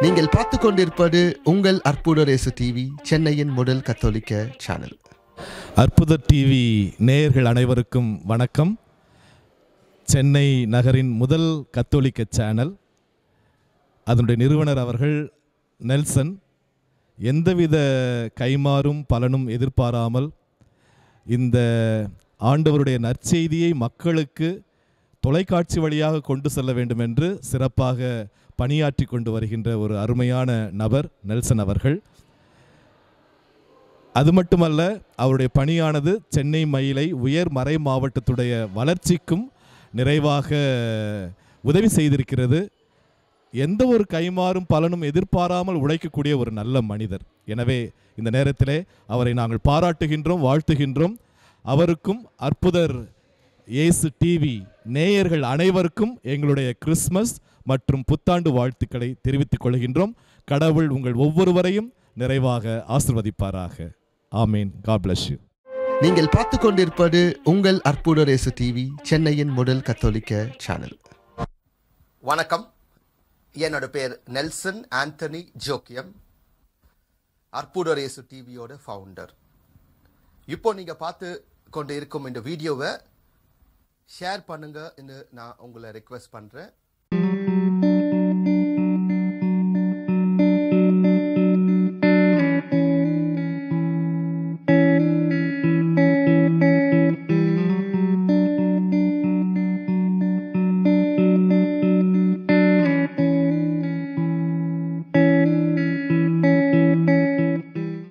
நீங்கள் பார்த்து கொண்டிருப்பது உங்கள் அற்புதரேசு டிவி சென்னையின் முதல் கத்தோலிக்க சேனல் அற்புத டிவி நேயர்கள் அனைவருக்கும் வணக்கம் சென்னை நகரின் முதல் கத்தோலிக்க சேனல் அதனுடைய நிறுவனர் அவர்கள் நெல்சன் எந்தவித கைமாறும் பலனும் எதிர்பாராமல் இந்த ஆண்டவருடைய நற்செய்தியை மக்களுக்கு தொலைக்காட்சி வழியாக கொண்டு செல்ல வேண்டும் என்று சிறப்பாக பணியாற்றி கொண்டு வருகின்ற ஒரு அருமையான நபர் நெல்சன் அவர்கள் அது மட்டுமல்ல அவருடைய பணியானது சென்னை மயிலை உயர் மறை மாவட்டத்துடைய வளர்ச்சிக்கும் நிறைவாக உதவி செய்திருக்கிறது எந்த ஒரு கைமாறும் பலனும் எதிர்பாராமல் உழைக்கக்கூடிய ஒரு நல்ல மனிதர் எனவே இந்த நேரத்திலே அவரை நாங்கள் பாராட்டுகின்றோம் வாழ்த்துகின்றோம் அவருக்கும் அற்புதர் இயேசு டிவி நேயர்கள் அனைவருக்கும் எங்களுடைய கிறிஸ்மஸ் மற்றும் புத்தாண்டு வாழ்த்துக்களை தெரிவித்துக் கொள்கின்றோம் கடவுள் உங்கள் ஒவ்வொருவரையும் நிறைவாக ஆசிர்வதிப்பாராக ஆமீன் காட் bless யூ நீங்கள் பார்த்து கொண்டிருப்பது உங்கள் அற்புதரேசு டிவி சென்னையின் முதல் கத்தோலிக்க சேனல் வணக்கம் என்னோட பேர் நெல்சன் ஆண்டனி ஜோக்கியம் அற்புதரேசு டிவியோட ஃபவுண்டர் இப்போ நீங்க பார்த்து கொண்டு இருக்கும் இந்த வீடியோவை ஷேர் பண்ணுங்கன்னு நான் உங்களை ரெக்வெஸ்ட் பண்றேன்